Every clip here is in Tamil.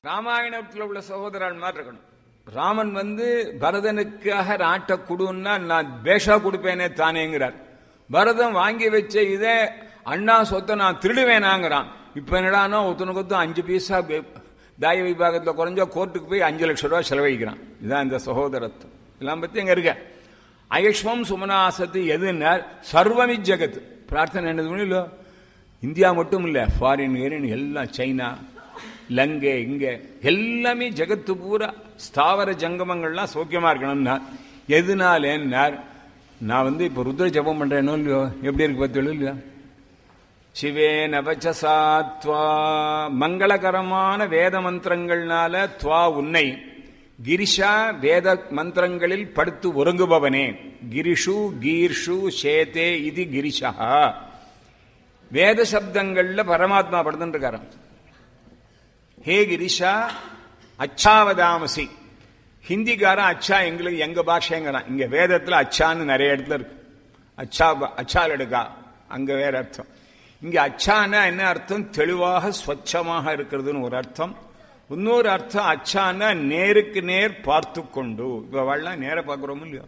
ராமாயணத்தில் உள்ள சகோதரன் மாதிரி இருக்கணும் ராமன் வந்து பரதனுக்காக நாட்டை கொடுன்னா நான் பேஷா கொடுப்பேனே தானேங்கிறார் பரதன் வாங்கி வச்ச இதே அண்ணா சொத்தை நான் திருடுவேனாங்கிறான் இப்ப என்னடானா ஒருத்தனுக்கு ஒருத்தன் அஞ்சு பைசா தாய விபாகத்தில் குறைஞ்சா கோர்ட்டுக்கு போய் அஞ்சு லட்சம் ரூபாய் செலவழிக்கிறான் இதான் இந்த சகோதரத்துவம் இதெல்லாம் பத்தி எங்க இருக்க அயஷ்வம் சுமனாசத்து எதுன்னா சர்வமி ஜெகத் பிரார்த்தனை என்னது இல்ல இந்தியா மட்டும் இல்ல ஃபாரின் ஏரின் எல்லாம் சைனா லங்கை இங்க எல்லாமே ஜெகத்து பூரா ஸ்தாவர ஜங்கமங்கள்லாம் சௌக்கியமா இருக்கணும்னா எதுனாலேன்னார் நான் வந்து இப்ப ருத்ர ஜபம் பண்றேனோ இல்லையோ எப்படி இருக்கு பார்த்தீங்களோ இல்லையா சிவே நவச்சசா துவா மங்களகரமான வேத மந்திரங்கள்னால துவா உன்னை கிரிஷா வேத மந்திரங்களில் படுத்து ஒருங்குபவனே கிரிஷு கீர்ஷு சேதே இது கிரிஷா வேத சப்தங்கள்ல பரமாத்மா படுத்துட்டு இருக்காராம் ஹே கிரிஷா அச்சாவதாமசி ஹிந்திக்காரன் அச்சா எங்களுக்கு எங்க பாஷைங்கிறான் இங்க வேதத்துல அச்சான்னு நிறைய இடத்துல இருக்கு அச்சா அச்சால் எடுக்கா அங்க வேற அர்த்தம் இங்க அச்சானா என்ன அர்த்தம் தெளிவாக ஸ்வச்சமாக இருக்கிறதுன்னு ஒரு அர்த்தம் இன்னொரு அர்த்தம் அச்சானா நேருக்கு நேர் பார்த்து கொண்டு இவெல்லாம் நேர பார்க்கிறோம் இல்லையோ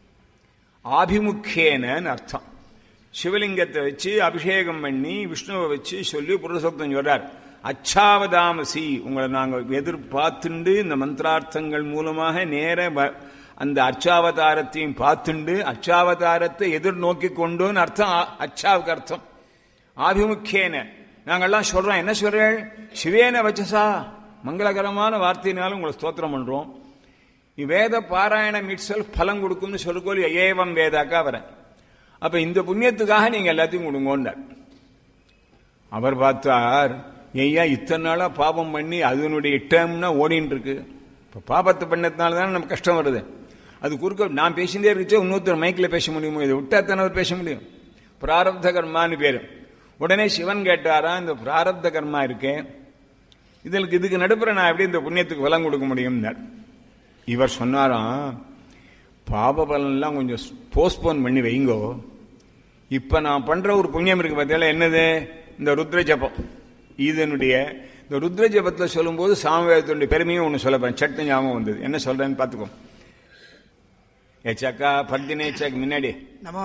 ஆபிமுக்கியன்னு அர்த்தம் சிவலிங்கத்தை வச்சு அபிஷேகம் பண்ணி விஷ்ணுவை வச்சு சொல்லி புருஷோத்தம் சொல்றார் அச்சாவதாமசி உங்களை நாங்கள் எதிர்பார்த்துண்டு இந்த மந்திரார்த்தங்கள் மூலமாக நேர அந்த அச்சாவதாரத்தையும் பார்த்துண்டு அச்சாவதாரத்தை எதிர்நோக்கி கொண்டுன்னு அர்த்தம் அச்சாவுக்கு அர்த்தம் ஆபிமுக்கியன நாங்கள்லாம் சொல்றோம் என்ன சொல்றேன் சிவேன வச்சசா மங்களகரமான வார்த்தையினாலும் உங்களை ஸ்தோத்திரம் பண்றோம் வேத பாராயணம் இட் செல்ஃப் பலம் கொடுக்கும்னு சொல்லுக்கோல் ஏவம் வேதாக்கா வரேன் அப்ப இந்த புண்ணியத்துக்காக நீங்க எல்லாத்தையும் கொடுங்கோண்டார் அவர் பார்த்தார் ஐயா இத்தனை நாளா பாபம் பண்ணி அதனுடைய டேம்னா ஓடின்னு இருக்கு இப்ப பாபத்தை பண்ணதுனால தானே நமக்கு கஷ்டம் வருது அது குறுக்க நான் பேசிட்டே இருந்துச்சு இன்னொருத்தர் மைக்கில் பேச முடியுமோ இதை விட்டா தானே அவர் பேச முடியும் பிராரப்த கர்மான்னு பேரு உடனே சிவன் கேட்டாரா இந்த பிராரப்த கர்மா இருக்கேன் இதற்கு இதுக்கு நடுப்புற நான் எப்படி இந்த புண்ணியத்துக்கு பலம் கொடுக்க முடியும்னார் இவர் சொன்னாராம் பாப பலன்லாம் கொஞ்சம் போஸ்ட்போன் பண்ணி வைங்கோ இப்ப நான் பண்ற ஒரு புண்ணியம் இருக்கு பார்த்தீங்களா என்னது இந்த ருத்ர ஜபம் இதனுடைய இந்த ருத்ர ஜபத்தில் சொல்லும்போது சாமவேதத்தினுடைய பெருமையும் ஒன்று சொல்ல போறேன் சட்டு ஞாபகம் வந்தது என்ன சொல்றேன்னு பார்த்துக்கோ ஏச்சாக்கா பத்தினேச்சாக்கு முன்னாடி நமோ